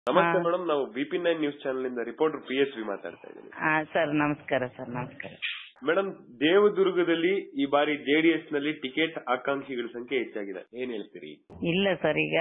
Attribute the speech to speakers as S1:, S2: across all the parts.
S1: ನಮಸ್ತೆ
S2: ಹಾ.
S1: ಮೇಡಮ್ ನಾವು B P nine news channel ಇಂದ ರಿಪೋರ್ಟರ್ ಪಿ ಎಸ್ ವಿ ಮಾತಾಡ್ತಾ ಇದ್ದೀನಿ
S2: ಹಾ ಸರ್ ನಮಸ್ಕಾರ ಸರ್ ನಮಸ್ಕಾರ
S1: ಮೇಡಮ್ ದೇವದುರ್ಗದಲ್ಲಿ ಈ ಬಾರಿ ಜೆಡಿಎಸ್ ನಲ್ಲಿ ಟಿಕೆಟ್ ಆಕಾಂಕ್ಷಿಗಳ ಸಂಖ್ಯೆ ಹೆಚ್ಚಾಗಿದೆ ಏನ್ ಹೇಳ್ತೀರಿ
S2: ಇಲ್ಲ ಸರ್ ಈಗ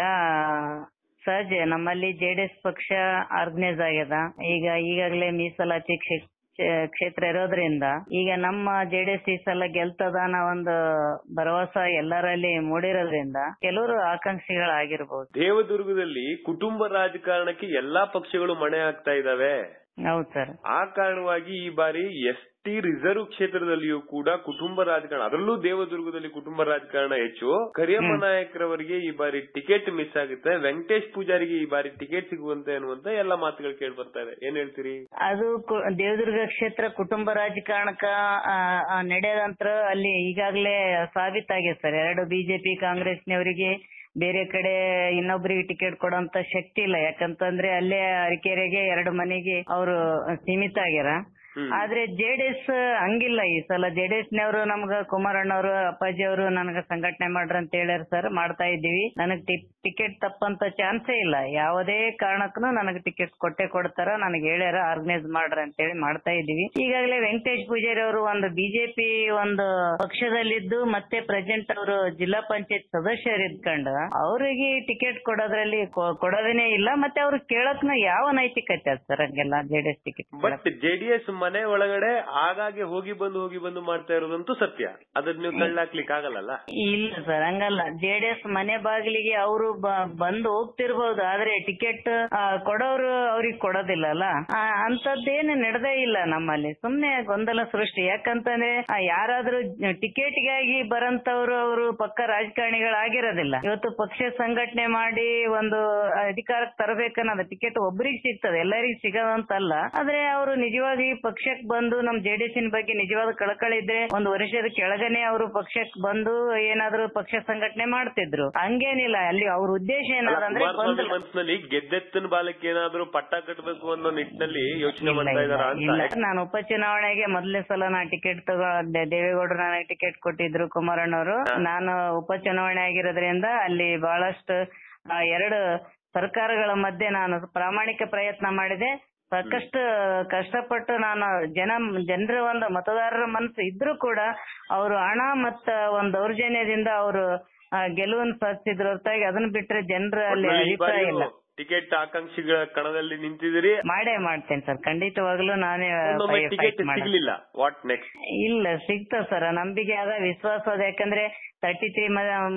S2: ಸಹಜ ನಮ್ಮಲ್ಲಿ ಜೆಡಿಎಸ್ ಪಕ್ಷ ಆರ್ಗನೈಸ್ ಆಗ್ಯದ ಈಗ ಈಗಾಗಲೇ ಮೀಸಲಾತಿ ಕ್ಷೇ- ಕ್ಷೇ- ಕ್ಷೇತ್ರ ಇರೋದ್ರಿಂದ ಈಗ ನಮ್ಮ ಜೆಡಿಎಸ್ ಈ ಸಲ ಗೆಲ್ತದ ಅನ್ನೋ ಒಂದು ಭರವಸೆ ಎಲ್ಲರಲ್ಲಿ ಮೂಡಿರೋದ್ರಿಂದ ಕೆಲವರು ಆಕಾಂಕ್ಷಿಗಳಾಗಿರ್ಬೋದು
S1: ದೇವದುರ್ಗದಲ್ಲಿ ಕುಟುಂಬ ರಾಜಕಾರಣಕ್ಕೆ ಎಲ್ಲಾ ಪಕ್ಷಗಳು ಮಣೆ ಹಾಕ್ತಾ ಇದಾವೆ
S2: ಹೌದು ಸರ್
S1: ಆ ಕಾರಣವಾಗಿ ಈ ಬಾರಿ ಎಸ್ ಟಿ ರಿಸರ್ವ್ ಕ್ಷೇತ್ರದಲ್ಲಿಯೂ ಕೂಡ ಕುಟುಂಬ ರಾಜಕಾರಣ ಅದರಲ್ಲೂ ದೇವದುರ್ಗದಲ್ಲಿ ಕುಟುಂಬ ರಾಜಕಾರಣ ಹೆಚ್ಚು ಕರಿಯಮ್ಮ ನಾಯಕರವರಿಗೆ ಈ ಬಾರಿ ಟಿಕೆಟ್ ಮಿಸ್ ಆಗುತ್ತೆ ವೆಂಕಟೇಶ್ ಪೂಜಾರಿಗೆ ಈ ಬಾರಿ ಟಿಕೆಟ್ ಸಿಗುವಂತೆ ಅನ್ನುವಂತ ಎಲ್ಲ ಮಾತುಗಳು ಕೇಳಿ ಬರ್ತಾ ಇದೆ ಏನ್ ಹೇಳ್ತೀರಿ
S2: ಅದು ಕು- ದೇವದುರ್ಗ ಕ್ಷೇತ್ರ ಕುಟುಂಬ ರಾಜಕಾರಣಕ್ಕ ಆ, ಆ, ನಡೆಯದಂತ್ರ ಅಲ್ಲಿ ಈಗಾಗಲೇ ಸಾಬೀತಾಗಿದೆ ಸರ್ ಎರಡು ಬಿಜೆಪಿ ಕಾಂಗ್ರೆಸ್ನವರಿಗೆ ಬೇರೆ ಕಡೆ ಇನ್ನೊಬ್ಬರಿಗೆ ಟಿಕೆಟ್ ಕೊಡೋಂತ ಶಕ್ತಿ ಇಲ್ಲ ಯಾಕಂತಂದ್ರೆ ಅಲ್ಲೇ ಅರಕೆರೆಗೆ ಎರಡು ಮನೆಗೆ ಅವರು ಸೀಮಿತ ಆಗ್ಯಾರ
S1: ಹ್ಮ್.
S2: ಆದ್ರೆ ಜೆಡಿಎಸ್ ಹಂಗಿಲ್ಲ ಈ ಸಲ ಜೆಡಿಎಸ್ ನವರು ನಮ್ಗ ಕುಮಾರಣ್ಣವರು ಅಪ್ಪಾಜಿ ಅವರು ನನಗ ಸಂಘಟನೆ ಮಾಡ್ರಿ ಅಂತ ಹೇಳ್ಯಾರ ಸರ್ ಮಾಡ್ತಾ ಇದ್ದೀವಿ ನನಗ್ ಟಿಕೆಟ್ ತಪ್ಪಂತ ಚಾನ್ಸೇ ಇಲ್ಲ ಯಾವುದೇ ಕಾರಣಕ್ಕೂ ನನಗ್ ಟಿಕೆಟ್ ಕೊಟ್ಟೆ ಕೊಡ್ತಾರ ನನಗೆ ಹೇಳ್ಯಾರ ಆರ್ಗನೈಸ್ ಮಾಡ್ರಿ ಅಂತ ಹೇಳಿ ಮಾಡ್ತಾ ಇದ್ದೀವಿ ಈಗಾಗಲೇ ವೆಂಕಟೇಶ್ ಪೂಜಾರಿ ಅವರು ಒಂದು ಬಿಜೆಪಿ ಒಂದು ಪಕ್ಷದಲ್ಲಿದ್ದು ಮತ್ತೆ ಪ್ರೆಸೆಂಟ್ ಅವರು ಜಿಲ್ಲಾ ಪಂಚಾಯತ್ ಸದಸ್ಯರು ಇದ್ಕೊಂಡು ಅವರಿಗೆ ಟಿಕೆಟ್ ಕೊಡೋದ್ರಲ್ಲಿ ಕೊ- ಕೊಡೋದೇನೆ ಇಲ್ಲ ಮತ್ತೆ ಅವ್ರು ಕೇಳಕ್ನ ಯಾವ ನೈತಿಕತೆ ಅದ ಸರ್ ಹಂಗೆಲ್ಲ ಜೆಡಿಎಸ್ ಟಿಕೆಟ್
S1: ಬಟ್ ಜೆಡಿಎಸ್ ಮನೆ ಒಳಗಡೆ ಆಗಾಗ್ಗೆ ಹೋಗಿ ಬಂದು ಹೋಗಿ ಬಂದು ಮಾಡ್ತಾ ಇರೋದಂತೂ ಸತ್ಯ ಅದನ್ನ ನೀವು ತಳ್ಳಾಕ್ಲಿಕ್ಕೆ ಆಗಲ್ಲ
S2: ಇಲ್ಲ ಸರ್ ಹಂಗಲ್ಲ ಜೆಡಿಎಸ್ ಮನೆ ಬಾಗಿಲಿಗೆ ಅವರು ಬಂದು ಹೋಗ್ತಿರ್ಬೋದು ಆದ್ರೆ ಟಿಕೆಟ್ ಕೊಡೋರು ಅವ್ರಿಗೆ ಕೊಡೋದಿಲ್ಲಲ್ಲ ಆ, ಅಂಥದ್ದೇನು ನಡೆದೇ ಇಲ್ಲ ನಮ್ಮಲ್ಲಿ ಸುಮ್ನೆ ಗೊಂದಲ ಸೃಷ್ಟಿ ಯಾಕಂತಂದ್ರೆ ಆ, ಯಾರಾದ್ರೂ ಟಿಕೆಟ್ಗಾಗಿ ಬರಂತವ್ರು ಅವರು ಪಕ್ಕ ರಾಜಕಾರಣಿಗಳಾಗಿರೋದಿಲ್ಲ ಇವತ್ತು ಪಕ್ಷ ಸಂಘಟನೆ ಮಾಡಿ ಒಂದು ಅಧಿಕಾರಕ್ಕೆ ತರಬೇಕನ್ನೋದು ಟಿಕೆಟ್ ಒಬ್ಬರಿಗೆ ಸಿಗ್ತದೆ ಎಲ್ಲರಿಗೂ ಸಿಗೋದಂತಲ್ಲ ಆದ್ರೆ ಅವರು ನಿಜವಾಗಿ ಪಕ್ಷಕ್ಕೆ ಬಂದು ನಮ್ ಜೆಡಿಎಸ್ ಬಗ್ಗೆ ನಿಜವಾದ ಕಳಕಳಿ ಇದ್ರೆ ಒಂದು ವರ್ಷದ ಕೆಳಗನೆ ಅವರು ಪಕ್ಷಕ್ಕೆ ಬಂದು ಏನಾದ್ರು ಪಕ್ಷ ಸಂಘಟನೆ ಮಾಡ್ತಿದ್ರು ಹಂಗೇನಿಲ್ಲ ಅಲ್ಲಿ ಅವ್ರ ಉದ್ದೇಶ ಏನಾದಂದ್ರೆ
S1: ಕುಮಾರಸ್ವಾಮಿ
S2: ಗೊಂದಲ
S1: ಮನಸ್ಸಿನಲ್ಲಿ ಗೆದ್ದೆತ್ತನ ಬಾಲಕ್ಕೆ ಏನಾದ್ರೂ ಪಟ್ಟ ಕಟ್ಟಬೇಕು ಅನ್ನೋ ನಿಟ್ಟಿನಲ್ಲಿ ಯೋಚನೆ
S2: ಇಲ್ಲ,
S1: ಮಾಡ್ತಾ ಇದಾರ
S2: ಇಲ್ಲ,
S1: ಅಂತ
S2: ಇಲ್ಲ. ನಾನು ಉಪಚುನಾವಣೆಗೆ ಮೊದಲನೇ ಸಲ ನಾ ಟಿಕೆಟ್ ತಗೋ ದೇ- ದೇವೇಗೌಡರು ನನಗೆ ಟಿಕೆಟ್ ಕೊಟ್ಟಿದ್ರು ಕುಮಾರಣ್ಣವರು ನಾನು ಉಪಚುನಾವಣೆ ಆಗಿರೋದ್ರಿಂದ ಅಲ್ಲಿ ಬಹಳಷ್ಟು ಆ, ಎರಡು ಸರ್ಕಾರಗಳ ಮಧ್ಯೆ ನಾನು ಪ್ರಾಮಾಣಿಕ ಪ್ರಯತ್ನ ಮಾಡಿದೆ ಸಾಕಷ್ಟು ಕಷ್ಟಪಟ್ಟು ನಾನು ಜನ ಜನರ ಒಂದು ಮತದಾರರ ಮನಸ್ಸು ಇದ್ರೂ ಕೂಡ ಅವರು ಹಣ ಮತ್ತ ಒಂದು ದೌರ್ಜನ್ಯದಿಂದ ಅವರು ಗೆಲುವನ್ನು ಸಾಧಿಸಿದ್ರು ಹೊರತಾಗಿ ಅದನ್ನ ಬಿಟ್ರೆ ಜನರ ಅಲ್ಲಿ
S1: ಒಟ್ನಲ್ಲಿ ಈ ಬಾರಿ
S2: ಅಭಿಪ್ರಾಯ ಇಲ್ಲ
S1: ಟಿಕೆಟ್ ಆಕಾಂಕ್ಷಿಗಳ ಕಣದಲ್ಲಿ ನಿಂತಿದ್ದೀರಿ
S2: ಮಾಡೇ ಮಾಡ್ತೇನೆ ಸರ್ ಖಂಡಿತವಾಗ್ಲೂ ನಾನೇ
S1: ಒಮ್ಮೊಮ್ಮೆ
S2: fight
S1: ಟಿಕೆಟ್
S2: ಮಾಡೋದು.
S1: ಸಿಗ್ಲಿಲ್ಲ ವಾಟ್ ನೆಕ್ಸ್ಟ್
S2: ಇಲ್ಲ ಸಿಗ್ತ ಸರ್ ನಂಬಿಕೆ ಅದ ವಿಶ್ವಾಸ ಅದ ಯಾಕಂದ್ರೆ ತರ್ಟಿ ತ್ರೀ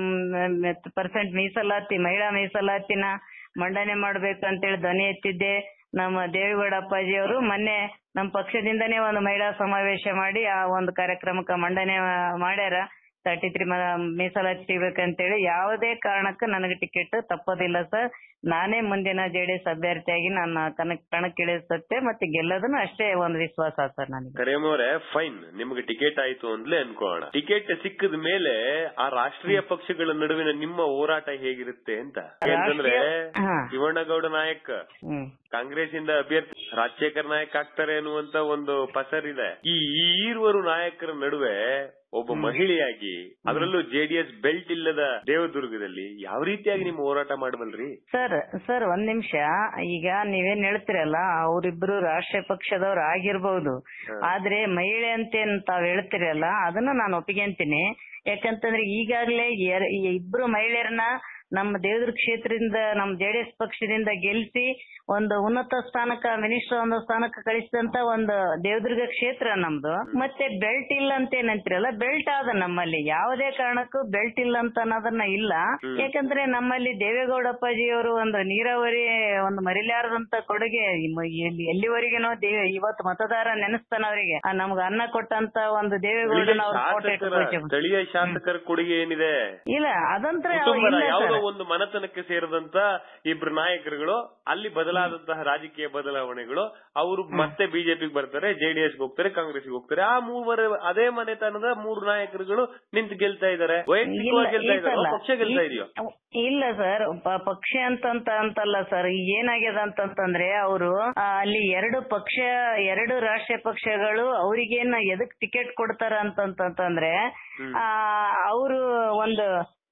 S2: ಪರ್ಸೆಂಟ್ ಮೀಸಲಾತಿ ಮಹಿಳಾ ಮೀಸಲಾತಿನ ಮಂಡನೆ ಮಾಡ್ಬೇಕು ಅಂತೇಳಿ ಧ್ವನಿ ಎತ್ತಿದ್ದೆ ನಮ್ಮ ದೇವೇಗೌಡ ಅಪ್ಪಾಜಿ ಅವರು ಮೊನ್ನೆ ನಮ್ಮ ಪಕ್ಷದಿಂದನೇ ಒಂದು ಮಹಿಳಾ ಸಮಾವೇಶ ಮಾಡಿ ಆ ಒಂದು ಕಾರ್ಯಕ್ರಮಕ್ಕೆ ಮಂಡನೆ ಮಾಡ್ಯಾರ ತರ್ಟಿ ತ್ರೀ ಮೀಸಲಾತಿ ಸಿಗ್ಬೇಕಂತೇಳಿ ಯಾವುದೇ ಕಾರಣಕ್ಕೂ ನನಗೆ ಟಿಕೆಟ್ ತಪ್ಪೋದಿಲ್ಲ ಸರ್ ನಾನೇ ಮುಂದಿನ ಜೆಡಿಎಸ್ ಅಭ್ಯರ್ಥಿಯಾಗಿ ನನ್ನ ಕಣಕ್ ಕಣಕ್ಕಿಳಿಸುತ್ತೆ ಮತ್ತೆ ಗೆಲ್ಲೋದನ್ನು ಅಷ್ಟೇ ಒಂದು ವಿಶ್ವಾಸ ಸರ್ ನನಗೆ
S1: ಕರಿಯಮ್ಮವ್ರೆ ಫೈನ್ ನಿಮ್ಗೆ ಟಿಕೆಟ್ ಆಯ್ತು ಅಂದ್ಲೇ ಅನ್ಕೋಣ ಟಿಕೆಟ್ ಸಿಕ್ಕದ ಮೇಲೆ ಆ ರಾಷ್ಟ್ರೀಯ ಪಕ್ಷಗಳ ನಡುವಿನ ನಿಮ್ಮ ಹೋರಾಟ ಹೇಗಿರುತ್ತೆ ಅಂತ ಯಾಕಂದ್ರೆ
S2: ರಾಷ್ಟ್ರೀಯ- ಹಾ.
S1: ಶಿವಣ್ಣಗೌಡ ನಾಯಕ್
S2: ಹ್ಮ್
S1: ಕಾಂಗ್ರೆಸ್ ಇಂದ ಅಭ್ಯರ್ಥಿ ರಾಜಶೇಖರ್ ನಾಯಕ್ ಆಗ್ತಾರೆ ಅನ್ನುವಂತ ಒಂದು ಪಸರಿದೆ ಈ ಈ ಈರುವರು ನಾಯಕರ ನಡುವೆ ಒಬ್ಬ ಮಹಿಳೆಯಾಗಿ ಅದರಲ್ಲೂ ಜೆಡಿಎಸ್ ಬೆಲ್ಟ್ ಇಲ್ಲದ ದೇವದುರ್ಗದಲ್ಲಿ ಯಾವ ರೀತಿಯಾಗಿ ನಿಮ್ಮ ಹೋರಾಟ ಮಾಡಬಲ್ರಿ
S2: ಸರ್ ಸರ್ ಒಂದ್ ನಿಮಿಷ ಈಗ ನೀವೇನ್ ಹೇಳ್ತಿರಲ್ಲ ಅವರಿಬ್ರು ರಾಷ್ಟ್ರೀಯ ಪಕ್ಷದವ್ರು ಆಗಿರ್ಬಹುದು ಆದ್ರೆ ಮಹಿಳೆ ಅಂತೇನ್ ತಾವ್ ಹೇಳ್ತಿರಲ್ಲ ಅದನ್ನ ನಾನು ಒಪ್ಪಿಗೆಂತೀನಿ ಯಾಕಂತಂದ್ರೆ ಈಗಾಗ್ಲೇ ಎರ- ಈ ಇಬ್ರು ಮಹಿಳೆಯರನ್ನ ನಮ್ಮ ದೇವದುರ್ಗ ಕ್ಷೇತ್ರದಿಂದ ನಮ್ಮ ಜೆಡಿಎಸ್ ಪಕ್ಷದಿಂದ ಗೆಲ್ಸಿ ಒಂದು ಉನ್ನತ ಸ್ಥಾನಕ್ಕ ಮಿನಿಸ್ಟರ್ ಒಂದು ಸ್ಥಾನಕ್ಕೆ ಕಳಿಸಿದಂತ ಒಂದು ದೇವದುರ್ಗ ಕ್ಷೇತ್ರ ನಮ್ದು ಮತ್ತೆ ಬೆಲ್ಟ್ ಇಲ್ಲ ಅಂತ ಏನಂತೀರಲ್ಲ ಬೆಲ್ಟ್ ಆದ ನಮ್ಮಲ್ಲಿ ಯಾವುದೇ ಕಾರಣಕ್ಕೂ ಬೆಲ್ಟ್ ಇಲ್ಲ ಅಂತ ಅನ್ನೋದನ್ನ ಇಲ್ಲ ಯಾಕಂದ್ರೆ ನಮ್ಮಲ್ಲಿ ದೇವೇಗೌಡ ಅಪ್ಪಾಜಿಯವರು ಒಂದು ನೀರಾವರಿ ಒಂದು ಮರಿಲಾರದಂತ ಕೊಡುಗೆ ಇಮ್ಮ- ಎಲ್ಲಿ- ಎಲ್ಲಿವರೆಗೇನೋ ದೇವ ಇವತ್ತು ಮತದಾರ ನೆನೆಸ್ತಾನ ಅವರಿಗೆ ನಮ್ಗೆ ಅನ್ನ ಕೊಟ್ಟಂತ ಒಂದು ದೇವೇಗೌಡನ ಅವ್ರ ಫೋಟೋ
S1: ಶಾಸಕರ
S2: ಇಟ್ಕೊಳ್ತೀವಿ.
S1: ಸ್ಥಳೀಯ ಶಾಸಕರ ಕೊಡುಗೆ ಏನಿದೆ
S2: ಇಲ್ಲ ಅದಂತ್ರ
S1: ಕುಟುಂಬದ
S2: ಇಲ್ಲ
S1: ಯಾವುದೋ
S2: ಸರ್
S1: ಒಂದು ಮನತನಕ್ಕೆ ಸೇರಿದಂತ ಇಬ್ರು ನಾಯಕರುಗಳು ಅಲ್ಲಿ ಬದಲಾದಂತಹ ರಾಜಕೀಯ ಬದಲಾವಣೆಗಳು ಅವರು ಮತ್ತೆ ಬಿಜೆಪಿಗೆ ಬರ್ತಾರೆ ಜೆಡಿಎಸ್ ಹೋಗ್ತಾರೆ ಕಾಂಗ್ರೆಸ್ ಹೋಗ್ತಾರೆ ಆ ಮೂವರು ಅದೇ ಮನೆತನದ ಮೂರು ನಾಯಕರುಗಳು ನಿಂತು ಗೆಲ್ತಾ ಇದಾರೆ ವೈಯಕ್ತಿಕವಾಗಿ ಗೆಲ್ತಾ ಇದಾರೆ ಪಕ್ಷ ಗೆಲ್ತಾ ಇದೆಯೋ
S2: ಇಲ್ಲ ಸರ್ ಪಕ್ಷ ಅಂತಂತ ಅಂತಲ್ಲ ಸರ್ ಏನಾಗ್ಯದ ಅಂತಂತಂದ್ರೆ ಅವರು ಅಲ್ಲಿ ಎರಡು ಪಕ್ಷ ಎರಡು ರಾಷ್ಟ್ರೀಯ ಪಕ್ಷಗಳು ಅವ್ರಿಗೇನ ಎದಕ್ ಟಿಕೆಟ್ ಕೊಡ್ತಾರ ಅಂತಂತಂದ್ರೆ ಆ ಅವರು ಒಂದು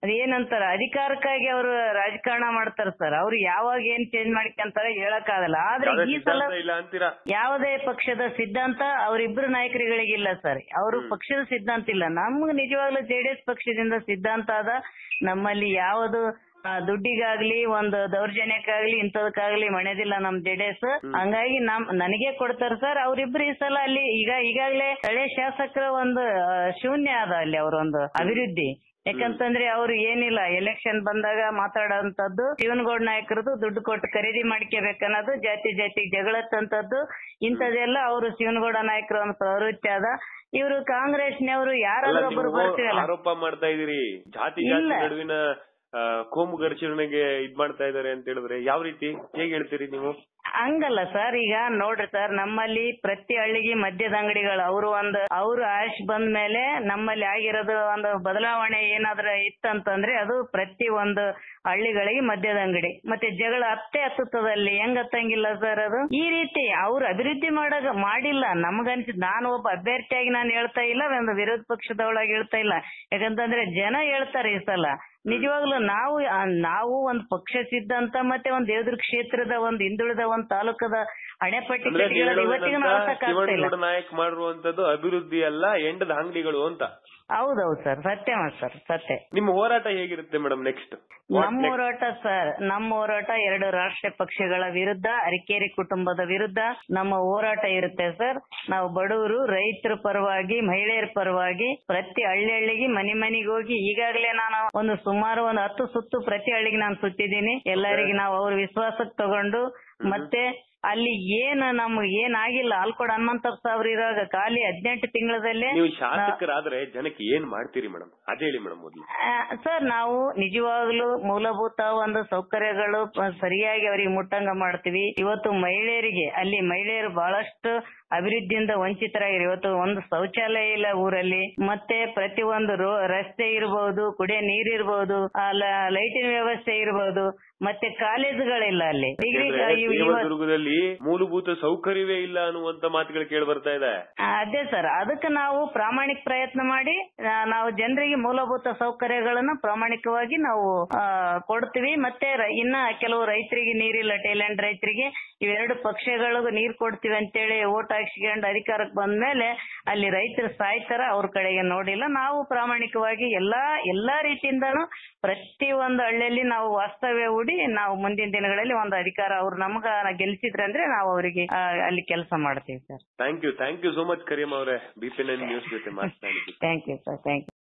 S2: ಅದೇನಂತಾರ ಅಧಿಕಾರಕ್ಕಾಗಿ ಅವರು ರಾಜಕಾರಣ ಮಾಡ್ತಾರ ಸರ್ ಅವ್ರು ಯಾವಾಗ ಏನ್ ಚೇಂಜ್ ಮಾಡ್ಕೊಂತಾರ ಹೇಳಕ್ಕಾಗಲ್ಲ ಆದ್ರೆ
S1: ಯಾವ್ದೇ
S2: ಈ ಸಲ
S1: ಸಿದ್ಧಾಂತ ಇಲ್ಲ ಅಂತೀರಾ
S2: ಯಾವುದೇ ಪಕ್ಷದ ಸಿದ್ಧಾಂತ ಅವರಿಬ್ರು ನಾಯಕರುಗಳಿಗಿಲ್ಲ ಸರ್ ಅವರು
S1: ಹ್ಮ್.
S2: ಪಕ್ಷದ ಸಿದ್ಧಾಂತ ಇಲ್ಲ ನಮ್ಗೆ ನಿಜವಾಗ್ಲೂ ಜೆಡಿಎಸ್ ಪಕ್ಷದಿಂದ ಸಿದ್ಧಾಂತ ಅದ ನಮ್ಮಲ್ಲಿ ಯಾವುದು ಆ, ದುಡ್ಡಿಗಾಗ್ಲಿ ಒಂದು ದೌರ್ಜನ್ಯಕ್ಕಾಗ್ಲಿ ಇಂಥದಕ್ಕಾಗ್ಲಿ ಮಣೆದಿಲ್ಲ ನಮ್ ಜೆಡಿಎಸ್ ಹಂಗಾಗಿ ನಮ್ ನನಗೆ ಕೊಡ್ತಾರ ಸರ್ ಅವ್ರಿಬ್ರು ಈ ಸಲ ಅಲ್ಲಿ ಈಗ ಈಗಾಗ್ಲೇ ಹಳೆ ಶಾಸಕರ ಒಂದು ಆ, ಶೂನ್ಯ ಅದ ಅಲ್ಲಿ ಅವರೊಂದು ಅಭಿವೃದ್ಧಿ ಯಾಕಂತಂದ್ರೆ ಅವ್ರು ಏನಿಲ್ಲ ಎಲೆಕ್ಷನ್ ಬಂದಾಗ ಮಾತಾಡೋಂಥದ್ದು ಶಿವನಗೌಡ ನಾಯಕರದು ದುಡ್ಡು ಕೊಟ್ಟು ಖರೀದಿ ಮಾಡ್ಕೋಬೇಕನ್ನೋದು ಜಾತಿ ಜಾತಿ ಜಗಳತ್ತಂತದ್ದು ಇಂಥದೆಲ್ಲ ಅವರು ಶಿವನಗೌಡ ನಾಯಕರ ಒಂದು ಪ್ರವೃತ್ತಿ ಅದ ಇವರು ಕಾಂಗ್ರೆಸ್ನವರು
S1: ಅಲ್ಲ,
S2: ಯಾರಾದ್ರೂ ಒಬ್ರು
S1: ನೀವು
S2: ಬರ್ತೀರಲ್ಲ
S1: ಆರೋಪ ಮಾಡ್ತಾ ಇದೀರಿ ಜಾತಿ ಜಾತಿ
S2: ಇಲ್ಲ.
S1: ನಡುವಿನ ಆ, ಕೋಮು ಘರ್ಷಣೆಗೆ ಇದ್ ಮಾಡ್ತಾ ಇದಾರೆ ಅಂತ ಹೇಳಿದ್ರೆ ಯಾವ ರೀತಿ ಹೇಗೆ ಹೇಳ್ತೀರಿ ನೀವು
S2: ಹಂಗಲ್ಲ ಸರ್ ಈಗ ನೋಡ್ರಿ ಸರ್ ನಮ್ಮಲ್ಲಿ ಪ್ರತಿ ಹಳ್ಳಿಗೆ ಮದ್ಯದ ಅಂಗಡಿಗಳು ಅವರು ಒಂದು ಅವರು ಆಶ್ ಬಂದ ಮೇಲೆ ನಮ್ಮಲ್ಲಿ ಆಗಿರೋದು ಒಂದು ಬದಲಾವಣೆ ಏನಾದ್ರೂ ಇತ್ತಂತಂದ್ರೆ ಅದು ಪ್ರತಿ ಒಂದು ಹಳ್ಳಿಗಳಿಗೆ ಮದ್ಯದ ಅಂಗಡಿ ಮತ್ತೆ ಜಗಳ ಹತ್ತೆ ಹತ್ತುತ್ತದಲ್ಲಿ ಹೆಂಗ್ ಹತ್ತಂಗಿಲ್ಲ ಸರ್ ಅದು ಈ ರೀತಿ ಅವ್ರು ಅಭಿವೃದ್ಧಿ ಮಾಡಾಗ ಮಾಡಿಲ್ಲ ನಮಗನ್ಸಿದ್ ನಾನು ಒಬ್ಬ ಅಭ್ಯರ್ಥಿಯಾಗಿ ನಾನು ಹೇಳ್ತಾ ಇಲ್ಲ ಒಂದು ವಿರೋಧ ಪಕ್ಷದೊಳಗೆ ಹೇಳ್ತಾ ಇಲ್ಲ ಯಾಕಂತಂದ್ರೆ ಜನ ಹೇಳ್ತಾರೆ ಈ ಸಲ ನಿಜವಾಗ್ಲೂ ನಾವು ಆ, ನಾವು ಒಂದು ಪಕ್ಷ ಸಿದ್ಧಾಂತ ಮತ್ತೆ ಒಂದು ದೇವದುರ್ಗ ಕ್ಷೇತ್ರದ ಒಂದು ಹಿಂದುಳಿದ ಒಂದು ತಾಲೂಕದ ಹಣೆಪಟ್ಟಿ
S1: ಅಂದ್ರೆ ನೀವ್
S2: ಕಟ್ಟಿರೋದು ಇವತ್ತಿಗೂ
S1: ಹೇಳೋದೇನಂತ
S2: ಆಗ್ತಾ ಇಲ್ಲ
S1: ಶಿವಣ್ಣಗೌಡ ನಾಯಕ್ ಮಾಡಿರುವಂತದ್ದು ಅಭಿವೃದ್ಧಿ ಅಲ್ಲ ಎಂಡದ ಅಂಗಡಿಗಳು ಅಂತ
S2: ಹೌದೌದು ಸರ್ ಸತ್ಯ ಸರ್ ಸತ್ಯ
S1: ನಿಮ್ಮ ಹೋರಾಟ ಹೇಗಿರುತ್ತೆ ಮೇಡಮ್ ನೆಕ್ಸ್ಟ್
S2: ನಮ್ಮ ಹೋರಾಟ ಸರ್ ನಮ್ಮ ಹೋರಾಟ ಎರಡು ರಾಷ್ಟ್ರೀಯ ಪಕ್ಷಗಳ ವಿರುದ್ಧ ಅರಿಕೇರಿ ಕುಟುಂಬದ ವಿರುದ್ಧ ನಮ್ಮ ಹೋರಾಟ ಇರುತ್ತೆ ಸರ್ ನಾವು ಬಡವರು ರೈತರ ಪರವಾಗಿ ಮಹಿಳೆಯರ ಪರವಾಗಿ ಪ್ರತಿ ಹಳ್ಳಿ ಹಳ್ಳಿಗೆ ಮನೆ ಮನೆಗೆ ಹೋಗಿ ಈಗಾಗಲೇ ನಾನು ಒಂದು ಸುಮಾರು ಒಂದು ಹತ್ತು ಸುತ್ತು ಪ್ರತಿ ಹಳ್ಳಿಗೆ ನಾನು ಸುತ್ತಿದ್ದೀನಿ ಎಲ್ಲರಿಗೆ ನಾವು ಅವ್ರ ವಿಶ್ವಾಸಕ್ಕೆ ತಗೊಂಡು ಮತ್ತೆ ಅಲ್ಲಿ ಏನ್ ನಮ್ಗೆ ಏನಾಗಿಲ್ಲ ಅಲ್ಕೊಡ ಹನುಮಂತಪ್ಪ ಸಾವಿರ ಇರುವಾಗ ಖಾಲಿ ಹದಿನೆಂಟು ತಿಂಗಳದಲ್ಲೇ
S1: ನೀವು ಶಾಸಕರಾದ್ರೆ ಜನಕ್ಕೆ ಏನ್ ಮಾಡ್ತೀರಿ ಮೇಡಮ್ ಅದೇ ಹೇಳಿ ಮೇಡಮ್ ಮೊದ್ಲು
S2: ಆ, ಸರ್ ನಾವು ನಿಜವಾಗ್ಲೂ ಮೂಲಭೂತ ಒಂದು ಸೌಕರ್ಯಗಳು ಪ- ಸರಿಯಾಗಿ ಅವರಿಗೆ ಮುಟ್ಟಂಗ ಮಾಡ್ತೀವಿ ಇವತ್ತು ಮಹಿಳೆಯರಿಗೆ ಅಲ್ಲಿ ಮಹಿಳೆಯರು ಬಹಳಷ್ಟು ಅಭಿವೃದ್ಧಿಯಿಂದ ವಂಚಿತರಾಗಿರಿ ಇವತ್ತು ಒಂದು ಶೌಚಾಲಯ ಇಲ್ಲ ಊರಲ್ಲಿ ಮತ್ತೆ ಪ್ರತಿ ಒಂದು ರೋ ರಸ್ತೆ ಇರಬಹುದು ಕುಡಿಯೋ ನೀರ್ ಇರಬಹುದು ಲೈಟಿನ ವ್ಯವಸ್ಥೆ ಇರಬಹುದು ಮತ್ತೆ ಕಾಲೇಜುಗಳಿಲ್ಲ ಅಲ್ಲಿ ಡಿಗ್ರಿ
S1: ಯಾಕೆಂದ್ರೆ ದೇವದುರ್ಗದಲ್ಲಿ ಮೂಲಭೂತ ಸೌಕರ್ಯವೇ ಇಲ್ಲ ಅನ್ನುವಂತ ಮಾತುಗಳು ಕೇಳಿ ಬರ್ತಾ ಇದೆ
S2: ಅದೇ ಸರ್ ಅದಕ್ಕೆ ನಾವು ಪ್ರಾಮಾಣಿಕ ಪ್ರಯತ್ನ ಮಾಡಿ ಆ, ನಾವು ಜನರಿಗೆ ಮೂಲಭೂತ ಸೌಕರ್ಯಗಳನ್ನ ಪ್ರಾಮಾಣಿಕವಾಗಿ ನಾವು ಆ, ಕೊಡ್ತೀವಿ ಮತ್ತೆ ರ- ಇನ್ನ ಕೆಲವು ರೈತರಿಗೆ ನೀರಿಲ್ಲ ಟೈಲ್ಯಾಂಡ್ ರೈತರಿಗೆ ಇವೆರಡು ಪಕ್ಷಗಳಿಗೂ ನೀರ್ ಕೊಡ್ತೀವಿ ಅಂತೇಳಿ ಓಟ್ ಹಾಕ್ಸ್ಕೊಂಡು ಅಧಿಕಾರಕ್ಕೆ ಬಂದ್ಮೇಲೆ ಅಲ್ಲಿ ರೈತರು ಸಾಯ್ತಾರ ಅವ್ರ ಕಡೆಗೆ ನೋಡಿಲ್ಲ ನಾವು ಪ್ರಾಮಾಣಿಕವಾಗಿ ಎಲ್ಲಾ ಎಲ್ಲಾ ರೀತಿಯಿಂದನೂ ಪ್ರತಿ ಒಂದು ಹಳ್ಳಿಯಲ್ಲಿ ನಾವು ವಾಸ್ತವ್ಯ ಹೂಡಿ ನಾವು ಮುಂದಿನ ದಿನಗಳಲ್ಲಿ ಒಂದು ಅಧಿಕಾರ ಅವ್ರು ನಮಗ ಗೆಲ್ಸಿದ್ರೆ ಅಂದ್ರೆ ನಾವು ಅವರಿಗೆ ಅಲ್ಲಿ ಕೆಲಸ ಮಾಡ್ತೀವಿ sir
S1: thank you thank you so much Kariyamma ಅವರೇ ಬಿ ಪಿ ನೈನ್ ನ್ಯೂಸ್ ಜೊತೆ ಮಾತನಾಡಿದ್ದು
S2: thank you sir thank you